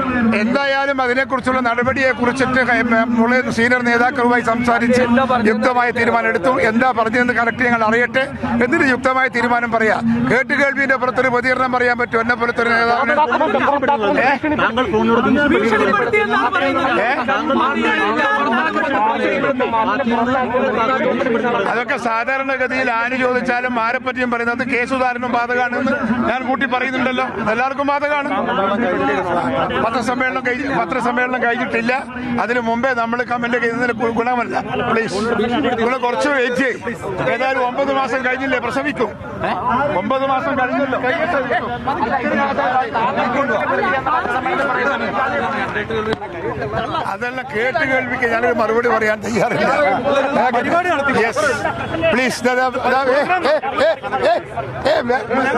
എന്തായാലും അതിനെക്കുറിച്ചുള്ള നടപടിയെ കുറിച്ചിട്ട് സീനിയർ നേതാക്കളുമായി സംസാരിച്ച് യുക്തമായ തീരുമാനം എടുത്തു എന്താ പറഞ്ഞതെന്ന് കറക്റ്റ് ഞങ്ങൾ അറിയട്ടെ എന്നിട്ട് യുക്തമായ തീരുമാനം പറയാ കേട്ടുകേൾവിന്റെ പുറത്തൊരു പ്രതികരണം പറയാൻ പറ്റും എന്നെ പോലത്തെ ഒരു നേതാവിന് താങ്കൾ ഫോണിലൂടെ ഭീഷണിപ്പെടുത്തിയെന്നാണ് പറയുന്നത് അതൊക്കെ സാധാരണഗതിയിൽ ആര് ചോദിച്ചാലും ആരെപ്പറ്റിയും പറയുന്നത് കേസുദാരനും ബാധകമാണെന്ന് ഞാൻ കൂട്ടി പറയുന്നുണ്ടല്ലോ എല്ലാവർക്കും ബാധകമാണ് പത്രസമ്മേളനം കഴിഞ്ഞ് പത്രസമ്മേളനം കഴിഞ്ഞിട്ടില്ല അതിനു മുമ്പേ നമ്മൾ കമന്റ് ചെയ്യുന്നതിന് ഗു- ഗുണമല്ല പ്ലീസ് നിങ്ങൾ കുറച്ച് വെയിറ്റ് ചെയ്യും ഏതായാലും ഒമ്പത് മാസം കഴിഞ്ഞില്ലേ പ്രസവിക്കും ഒമ്പത് മാസം കഴിഞ്ഞല്ലോ അതെല്ലാം കേട്ട് കേൾവിക്ക് ഞാനൊരു മറുപടി പറയാൻ തയ്യാറില്ല പ്ലീസ്